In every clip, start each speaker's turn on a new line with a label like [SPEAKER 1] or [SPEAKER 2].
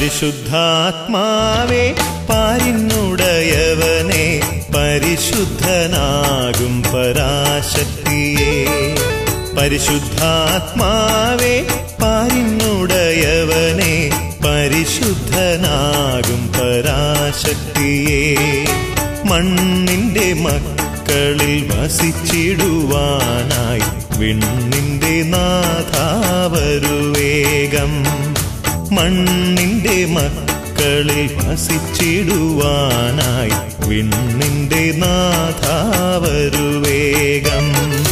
[SPEAKER 1] പരിശുദ്ധാത്മാവേ പാരിന്നുടയവനെ പരിശുദ്ധനാകും പരാശക്തിയെ പരിശുദ്ധാത്മാവേ പാരിന്നുടയവനെ പരിശുദ്ധനാകും പരാശക്തിയെ മണ്ണിന്റെ മക്കളിൽ വസിച്ചിടുവാനായി വിണ്ണിന്റെ നാഥാവരുവേഗം മണ്ണിന്റെ മക്കളിൽ വസിച്ചിടുവാനായി വിണ്ണിന്റെ നാഥാവരുവേഗം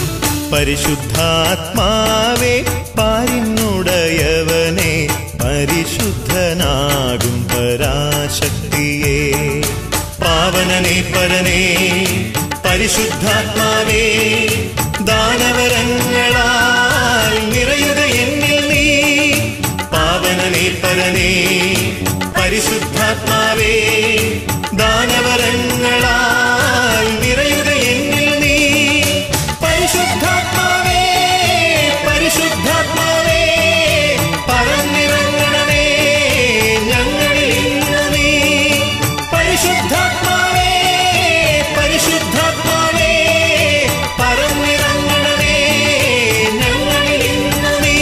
[SPEAKER 1] പരിശുദ്ധാത്മാവേ പാരിന്നുടയവനെ പരിശുദ്ധനാകും പരാശക്തിയെ പാവനനെ പരനെ പരിശുദ്ധാത്മാവേ ദാനവരങ്ങളാൽ നിറയുക എന്നിൽ നീ പാവനനെ പരനെ പരിശുദ്ധാത്മാവേ ദാനവരങ്ങളാൽ നിറയുക എന്നിൽ നീ പരിശുദ്ധാത്മാവേ പരിശുദ്ധാത്മാവേ പറന്നിറങ്ങണമേ ഞങ്ങളിൽ ഇന്ന് നീ പരിശുദ്ധാത്മാവേ പരിശുദ്ധാത്മാവേ പറന്നിറങ്ങണമേ ഞങ്ങളിൽ ഇന്ന് നീ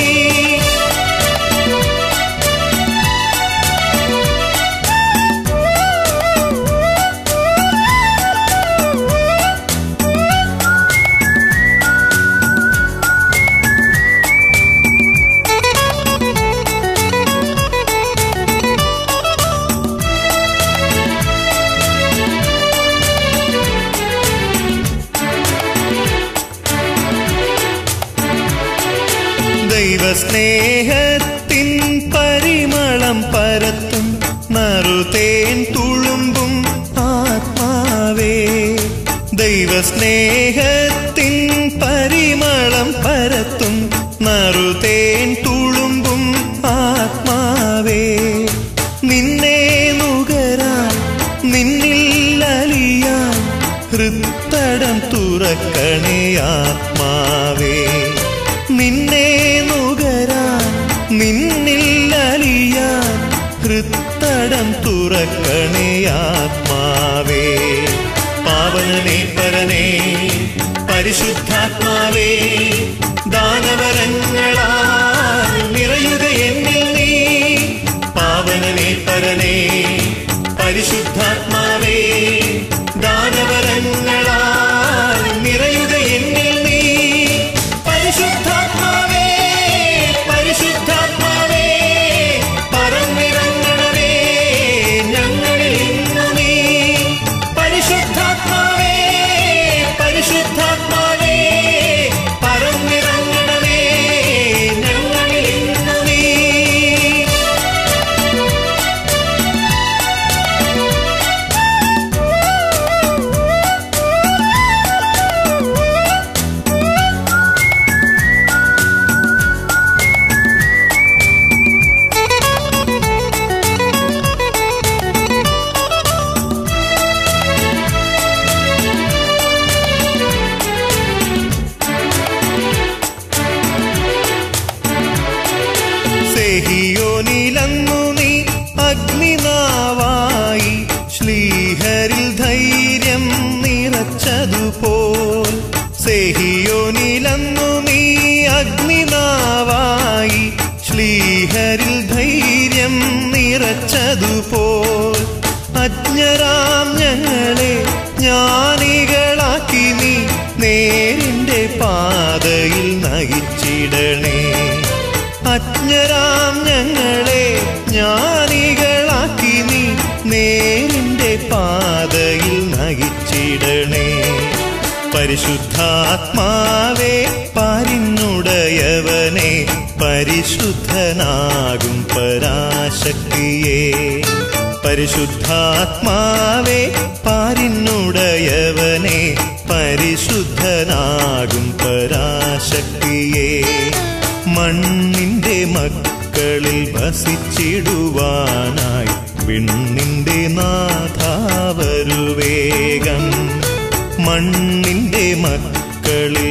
[SPEAKER 1] ദൈവസ്നേഹത്തിൻ പരിമളം പരത്തും നറുതേൻ തുളുമ്പും ആത്മാവേ ദൈവസ്നേഹത്തിൻ പരിമളം പരത്തും നറുതേൻ തുളുമ്പും ആത്മാവേ നിന്നെ നുകരാൻ നിന്നിൽ അലിയാൻ ഹൃത്തടം തുറക്കണേ ആത്മാവേ നിന്നെ നുകരാൻ നിന്നിൽ അലിയാൻ ഹൃത്തടം തുറക്കണേ ആത്മാവേ പാവനനെ പരനെ പരിശുദ്ധാത്മാവേ ദാനവരങ്ങളാൽ നിറയുക എന്നിൽ നീ പാവനനെ പരനെ പരിശുദ്ധാത്മാവേ ദാനവരങ്ങളാൽ നിറയുക എന്നിൽ നീ പരിശുദ്ധാത്മാവേ പരിശുദ്ധാത്മാവേ പറന്നിറങ്ങണമേ ഞങ്ങളിൽ ഇന്ന് നീ പരിശുദ്ധാത്മാവേ പരിശുദ്ധാത്മാവേ പറന്നിറങ്ങണമേ ഞങ്ങളിൽ ഇന്ന് നീ സെഹിയോനിലന്നു നീ അഗ്നിനാവായി ശ്ലീഹരിൽ ധൈര്യം നിറച്ചതുപോൽ സെഹിയോനിലന്നു നീ അഗ്നിനാവായി ശ്ലീഹരിൽ ധൈര്യം നിറച്ചതുപോൽ അജ്ഞരാം ഞങ്ങളെ ജ്ഞാനികളാക്കി നീ നേരിന്റെ പാതയിൽ നയിച്ചിടണേ അജ്ഞരാം ഞങ്ങളെ ജ്ഞാനികളാക്കി നീ നേരിന്റെ പാതയിൽ നയിച്ചിടണേ പരിശുദ്ധാത്മാവേ പാരിന്നുടയവനെ പരിശുദ്ധനാകും പരാശക്തിയെ പരിശുദ്ധാത്മാവേ പാരിന്നുടയവനെ പരിശുദ്ധനാകും പരാശക്തിയെ മണ്ണിന്റെ മക്കളിൽ വസിച്ചിടുവാനായി വിണ്ണിന്റെ നാഥാവരുവേഗം മണ്ണിന്റെ മക്കളിൽ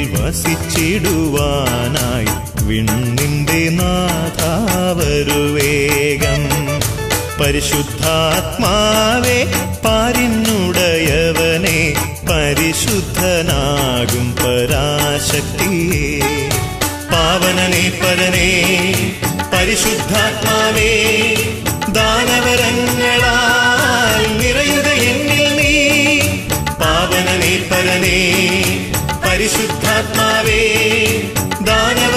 [SPEAKER 1] വസിച്ചിടുവാനായി വിണ്ണിന്റെ നാഥാവരുവേഗം പരിശുദ്ധാത്മാവേ പാരിന്നുടയവനെ പരിശുദ്ധനാകും പരാശക്തിയെ പാവനനെ പരനെ പരിശുദ്ധാത്മാവേ ദാനവരങ്ങളാൽ നിറയുക എന്നിൽ നീ പാവനനെ പരനെ പരിശുദ്ധാത്മാവേ ദാനവ